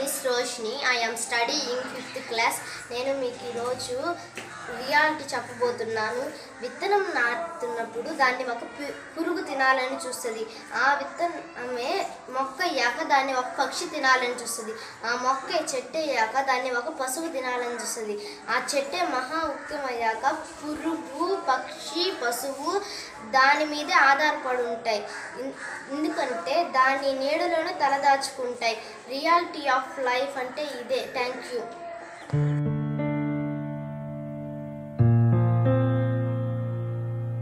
is Roshini I am studying fifth class నేను మీకు ఈరోజు రియాలిటీ చెప్పబోతున్నాను విత్తనం నాటుతున్నప్పుడు దాన్ని ఒక పు- పురుగు తినాలని చూస్తుంది ఆ విత్తనమే మొక్క అయ్యాక దాన్ని ఒక పక్షి తినాలని చూస్తుంది ఆ మొక్క చెట్టు అయ్యాక దాన్ని ఒక పశువు తినాలని చూస్తుంది ఆ చెట్టే మహా ఉక్తమయ్యాక పురుగు పక్షి పశువు దాని మీదే ఆధారపడి ఉంటాయి ఇన్- ఎందుకంటే దాని నీడలోనే తలదాచుకుంటాయి రియాలిటీ ఆఫ్ లైఫ్ అంటే ఇదే థ్యాంక్ యూ